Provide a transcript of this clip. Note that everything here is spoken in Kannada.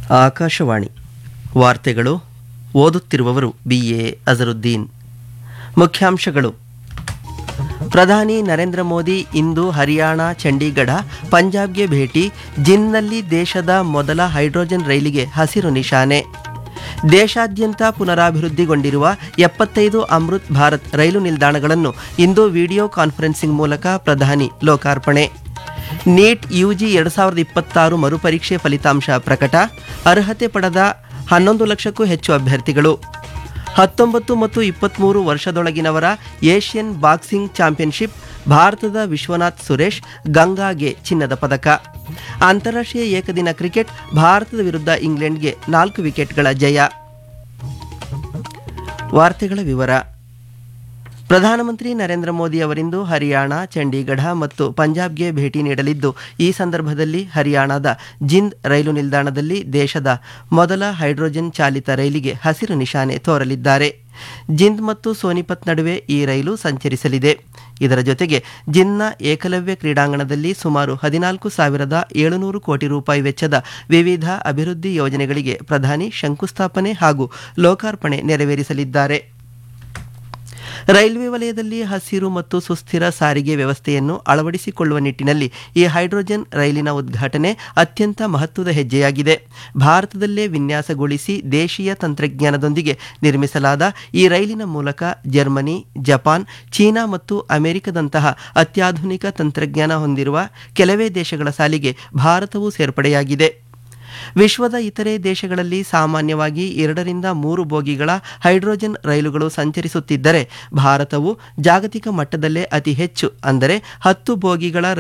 ಆಕಾಶವಾಣಿ ವಾರ್ತೆಗಳು ಓದುತ್ತಿರುವವರು ಬಿ ಎ ಅಜರುದ್ದೀನ್ ಮುಖ್ಯಾಂಶಗಳು ಪ್ರಧಾನಿ ನರೇಂದ್ರ ಮೋದಿ ಇಂದು ಹರಿಯಾಣ ಚಂಡೀಗಢ ಪಂಜಾಬ್ಗೆ ಭೇಟಿ ಜಿನ್ನಲ್ಲಿ ದೇಶದ ಮೊದಲ ಹೈಡ್ರೋಜನ್ ರೈಲಿಗೆ ಹಸಿರು ನಿಶಾನೆ ದೇಶಾದ್ಯಂತ ಪುನರಾಭಿವೃದ್ಧಿಗೊಂಡಿರುವ ಎಪ್ಪತ್ತೈದು ಅಮೃತ್ ಭಾರತ್ ರೈಲು ನಿಲ್ದಾಣಗಳನ್ನು ಇಂದು ವಿಡಿಯೋ ಕಾನ್ಫರೆನ್ಸಿಂಗ್ ಮೂಲಕ ಪ್ರಧಾನಿ ಲೋಕಾರ್ಪಣೆ ನೀಟ್ ಯುಜಿ ಎರಡು ಸಾವಿರದ ಇಪ್ಪತ್ತಾರು ಮರುಪರೀಕ್ಷೆ ಫಲಿತಾಂಶ ಪ್ರಕಟ ಅರ್ಹತೆ ಪಡೆದ ಹನ್ನೊಂದು ಲಕ್ಷಕ್ಕೂ ಹೆಚ್ಚು ಅಭ್ಯರ್ಥಿಗಳು ಹತ್ತೊಂಬತ್ತು ಮತ್ತು ಇಪ್ಪತ್ತ್ಮೂರು ವರ್ಷದೊಳಗಿನವರ ಏಷ್ಯನ್ ಬಾಕ್ಸಿಂಗ್ ಚಾಂಪಿಯನ್ಶಿಪ್ ಭಾರತದ ವಿಶ್ವನಾಥ್ ಸುರೇಶ್ ಗಂಗಾಗೆ ಚಿನ್ನದ ಪದಕ ಅಂತಾರಾಷ್ಟ್ರೀಯ ಏಕದಿನ ಕ್ರಿಕೆಟ್ ಭಾರತದ ವಿರುದ್ಧ ಇಂಗ್ಲೆಂಡ್ಗೆ ನಾಲ್ಕು ವಿಕೆಟ್ಗಳ ಜಯ ವಾರ್ತೆಗಳ ವಿವರ ಪ್ರಧಾನಮಂತ್ರಿ ನರೇಂದ್ರ ಮೋದಿ ಅವರಿಂದು ಹರಿಯಾಣ ಚಂಡೀಗಢ ಮತ್ತು ಪಂಜಾಬ್ಗೆ ಭೇಟಿ ನೀಡಲಿದ್ದು ಈ ಸಂದರ್ಭದಲ್ಲಿ ಹರಿಯಾಣದ ಜಿಂದ್ ರೈಲು ನಿಲ್ದಾಣದಲ್ಲಿ ದೇಶದ ಮೊದಲ ಹೈಡ್ರೋಜನ್ ಚಾಲಿತ ರೈಲಿಗೆ ಹಸಿರು ನಿಶಾನೆ ತೋರಲಿದ್ದಾರೆ ಜಿಂದ್ ಮತ್ತು ಸೋನಿಪತ್ ನಡುವೆ ಈ ರೈಲು ಸಂಚರಿಸಲಿದೆ ಇದರ ಜೊತೆಗೆ ಜಿನ್ನ ಏಕಲವ್ಯ ಕ್ರೀಡಾಂಗಣದಲ್ಲಿ ಸುಮಾರು ಹದಿನಾಲ್ಕು ಸಾವಿರದ ಏಳುನೂರು ಕೋಟಿ ರೂಪಾಯಿ ವೆಚ್ಚದ ವಿವಿಧ ಅಭಿವೃದ್ಧಿ ಯೋಜನೆಗಳಿಗೆ ಪ್ರಧಾನಿ ಶಂಕುಸ್ಥಾಪನೆ ಹಾಗೂ ಲೋಕಾರ್ಪಣೆ ನೆರವೇರಿಸಲಿದ್ದಾರೆ ರೈಲ್ವೆ ವಲಯದಲ್ಲಿ ಹಸಿರು ಮತ್ತು ಸುಸ್ಥಿರ ಸಾರಿಗೆ ವ್ಯವಸ್ಥೆಯನ್ನು ಅಳವಡಿಸಿಕೊಳ್ಳುವ ನಿಟ್ಟಿನಲ್ಲಿ ಈ ಹೈಡ್ರೋಜನ್ ರೈಲಿನ ಉದ್ಘಾಟನೆ ಅತ್ಯಂತ ಮಹತ್ವದ ಹೆಜ್ಜೆಯಾಗಿದೆ ಭಾರತದಲ್ಲೇ ವಿನ್ಯಾಸಗೊಳಿಸಿ ದೇಶೀಯ ತಂತ್ರಜ್ಞಾನದೊಂದಿಗೆ ನಿರ್ಮಿಸಲಾದ ಈ ರೈಲಿನ ಮೂಲಕ ಜರ್ಮನಿ ಜಪಾನ್ ಚೀನಾ ಮತ್ತು ಅಮೆರಿಕದಂತಹ ಅತ್ಯಾಧುನಿಕ ತಂತ್ರಜ್ಞಾನ ಹೊಂದಿರುವ ಕೆಲವೇ ದೇಶಗಳ ಸಾಲಿಗೆ ಭಾರತವು ಸೇರ್ಪಡೆಯಾಗಿದೆ ವಿಶ್ವದ ಇತರೆ ದೇಶಗಳಲ್ಲಿ ಸಾಮಾನ್ಯವಾಗಿ ಎರಡರಿಂದ ಮೂರು ಬೋಗಿಗಳ ಹೈಡ್ರೋಜನ್ ರೈಲುಗಳು ಸಂಚರಿಸುತ್ತಿದ್ದರೆ ಭಾರತವು ಜಾಗತಿಕ ಮಟ್ಟದಲ್ಲೇ ಅತಿ ಹೆಚ್ಚು ಅಂದರೆ ಹತ್ತು ಬೋಗಿಗಳ